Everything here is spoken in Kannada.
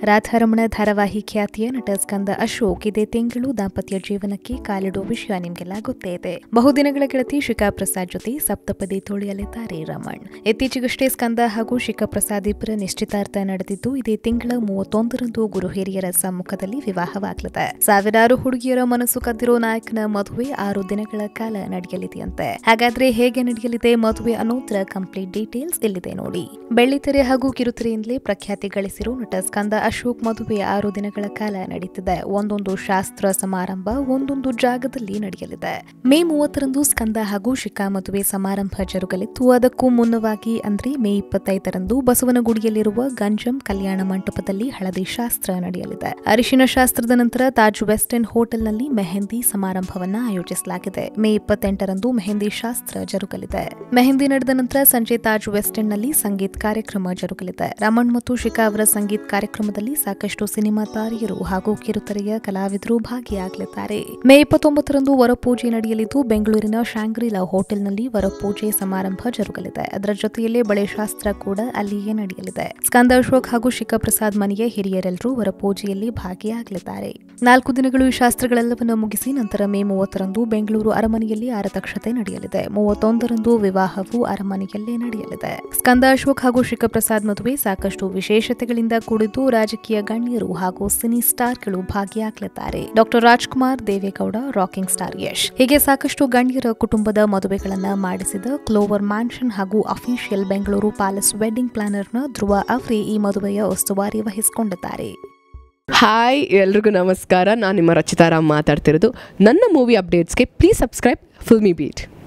ರಾಧಾರಮಣ ಧಾರಾವಾಹಿ ಖ್ಯಾತಿಯ ನಟ ಸ್ಕಂದ ಅಶೋಕ್ ಇದೇ ತಿಂಗಳು ದಾಂಪತ್ಯ ಜೀವನಕ್ಕೆ ಕಾಲಿಡುವ ವಿಷಯ ನಿಮಗೆಲ್ಲ ಗೊತ್ತೇ ಇದೆ ಬಹುದಿನಗಳ ಗೆಳತಿ ಶಿಖಾ ಪ್ರಸಾದ್ ಜೊತೆ ಸಪ್ತಪದಿ ತುಳಿಯಲಿದ್ದಾರೆ ರಮಣ್ ಇತ್ತೀಚೆಗಷ್ಟೇ ಸ್ಕಂದ ಹಾಗೂ ಶಿಖಾ ಪ್ರಸಾದ್ ಇಬ್ಬರ ನಿಶ್ಚಿತಾರ್ಥ ನಡೆದಿದ್ದು ಇದೇ ತಿಂಗಳ ಮೂವತ್ತೊಂದರಂದು ಗುರು ಹಿರಿಯರ ಸಮ್ಮುಖದಲ್ಲಿ ವಿವಾಹವಾಗಲಿದೆ ಸಾವಿರಾರು ಹುಡುಗಿಯರ ಮನಸ್ಸು ಕದ್ದಿರೋ ನಾಯಕನ ಮದುವೆ ಆರು ದಿನಗಳ ಕಾಲ ನಡೆಯಲಿದೆಯಂತೆ ಹಾಗಾದ್ರೆ ಹೇಗೆ ನಡೆಯಲಿದೆ ಮದುವೆ ಅನ್ನೋದ್ರ ಕಂಪ್ಲೀಟ್ ಡೀಟೇಲ್ಸ್ ಇಲ್ಲಿದೆ ನೋಡಿ ಬೆಳ್ಳಿತೆರೆ ಹಾಗೂ ಕಿರುತೆರೆಯಿಂದಲೇ ಪ್ರಖ್ಯಾತಿ ಗಳಿಸಿರೋ ನಟ ಸ್ಕಂದ ಅಶೋಕ್ ಮದುವೆ ಆರು ದಿನಗಳ ಕಾಲ ನಡೀತಿದೆ ಒಂದೊಂದು ಶಾಸ್ತ್ರ ಸಮಾರಂಭ ಒಂದೊಂದು ಜಾಗದಲ್ಲಿ ನಡೆಯಲಿದೆ ಮೇ ಮೂವತ್ತರಂದು ಸ್ಕಂದ ಹಾಗೂ ಶಿಖಾ ಮದುವೆ ಸಮಾರಂಭ ಜರುಗಲಿದ್ದು ಅದಕ್ಕೂ ಮುನ್ನವಾಗಿ ಅಂದ್ರೆ ಮೇ ಇಪ್ಪತ್ತೈದರಂದು ಬಸವನಗುಡಿಯಲ್ಲಿರುವ ಗಂಜಂ ಕಲ್ಯಾಣ ಮಂಟಪದಲ್ಲಿ ಹಳದಿ ಶಾಸ್ತ್ರ ನಡೆಯಲಿದೆ ಅರಿಶಿನ ಶಾಸ್ತ್ರದ ನಂತರ ತಾಜ್ ವೆಸ್ಟ್ ಎಂಡ್ ಹೋಟೆಲ್ನಲ್ಲಿ ಮೆಹಂದಿ ಸಮಾರಂಭವನ್ನ ಆಯೋಜಿಸಲಾಗಿದೆ ಮೇ ಇಪ್ಪತ್ತೆಂಟರಂದು ಮೆಹಂದಿ ಶಾಸ್ತ್ರ ಜರುಗಲಿದೆ ಮೆಹಂದಿ ನಡೆದ ನಂತರ ಸಂಜೆ ತಾಜ್ ವೆಸ್ಟ್ ಎಂಡ್ನಲ್ಲಿ ಸಂಗೀತ್ ಕಾರ್ಯಕ್ರಮ ಜರುಗಲಿದೆ ರಮಣ್ ಮತ್ತು ಶಿಖಾ ಅವರ ಸಂಗೀತ್ ಕಾರ್ಯಕ್ರಮದಲ್ಲಿ ಸಾಕಷ್ಟು ಸಿನಿಮಾ ತಾರಿಯರು ಹಾಗೂ ಕಿರುತೆರೆಯ ಕಲಾವಿದರು ಭಾಗಿಯಾಗಲಿದ್ದಾರೆ ಮೇ ಇಪ್ಪತ್ತೊಂಬತ್ತರಂದು ವರಪೂಜೆ ನಡೆಯಲಿದ್ದು ಬೆಂಗಳೂರಿನ ಶಾಂಗ್ರಿಲಾ ಹೋಟೆಲ್ನಲ್ಲಿ ವರಪೂಜೆ ಸಮಾರಂಭ ಜರುಗಲಿದೆ ಅದರ ಜೊತೆಯಲ್ಲೇ ಬಳೆ ಶಾಸ್ತ್ರ ಕೂಡ ಅಲ್ಲಿಯೇ ನಡೆಯಲಿದೆ ಸ್ಕಂದ ಅಶೋಕ್ ಹಾಗೂ ಶಿಖಾ ಪ್ರಸಾದ್ ಮನೆಯ ಹಿರಿಯರೆಲ್ಲರೂ ವರಪೂಜೆಯಲ್ಲಿ ಭಾಗಿಯಾಗಲಿದ್ದಾರೆ ನಾಲ್ಕು ದಿನಗಳು ಈ ಶಾಸ್ತ್ರಗಳೆಲ್ಲವನ್ನು ಮುಗಿಸಿ ನಂತರ ಮೇ ಮೂವತ್ತರಂದು ಬೆಂಗಳೂರು ಅರಮನೆಯಲ್ಲಿ ಆರತಕ್ಷತೆ ನಡೆಯಲಿದೆ ಮೂವತ್ತೊಂದರಂದು ವಿವಾಹವು ಅರಮನೆಯಲ್ಲೇ ನಡೆಯಲಿದೆ ಸ್ಕಂದ ಅಶೋಕ್ ಹಾಗೂ ಶಿಖಾ ಪ್ರಸಾದ್ ಮದುವೆ ಸಾಕಷ್ಟು ವಿಶೇಷತೆಗಳಿಂದ ಕೂಡಿದ್ದು ರಾಜಕೀಯ ಗಣ್ಯರು ಹಾಗೂ ಸಿನಿ ಸ್ಟಾರ್ಗಳು ಭಾಗಿಯಾಗಲಿದ್ದಾರೆ doctor Rajkumar Deve Gowda rocking star Yash ಹೀಗೆ ಸಾಕಷ್ಟು ಗಣ್ಯರ ಕುಟುಂಬದ ಮದುವೆಗಳನ್ನ ಮಾಡಿಸಿದ ಕ್ಲೋವರ್ ಮ್ಯಾನ್ಷನ್ ಹಾಗೂ ಅಫಿಷಿಯಲ್ ಬೆಂಗಳೂರು ಪ್ಯಾಲೇಸ್ ವೆಡ್ಡಿಂಗ್ ಪ್ಲಾನರ್ನ ಧ್ರುವ ಅವರೇ ಈ ಮದುವೆಯ ಉಸ್ತುವಾರಿ ವಹಿಸಿಕೊಂಡಿದ್ದಾರೆ ಹಾಯ್ ಎಲ್ರಿಗೂ ನಮಸ್ಕಾರ ನಾನು ನಿಮ್ಮ ರಚಿತಾರಾಮ್ ಮಾತಾಡ್ತಿರೋದು ನನ್ನ ಮೂವಿ ಅಪ್ಡೇಟ್ಸ್ಗೆ ಪ್ಲೀಸ್ ಸಬ್ಸ್ಕ್ರೈಬ್ ಫಿಲ್ಮಿ ಬೀಟ್